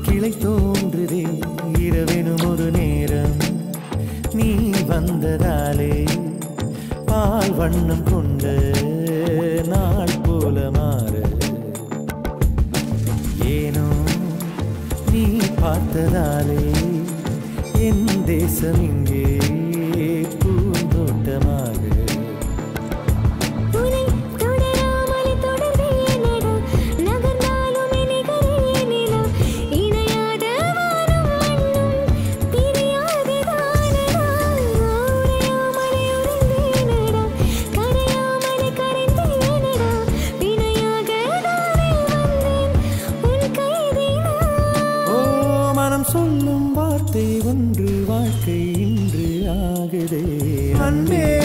கிளை தோன்றுதே இரவெனும் ஒரு நேரம் நீ வந்ததாலே பால் வண்ணம் கொண்ட நாள் போல மாற ஏனோ நீ பார்த்ததாலே என் தேசம் இங்கே பூந்தோட்டமாக உனை தொடராமலே தொடர்வேனடா நகர்ந்தாலும் நிகரேனிலா இணையாத வானம் மண்ணும் பிரியாததானடா உறையாமலே உறைந்தேனடா கரையாமலே கரைந்தேனடா வினையாக நானே வந்தேன் உன் கைதினா ஓ மனம் சொல்லும் வார்த்தை ஒன்று வாழ்க்கை இன்று ஆகுதே அன்பே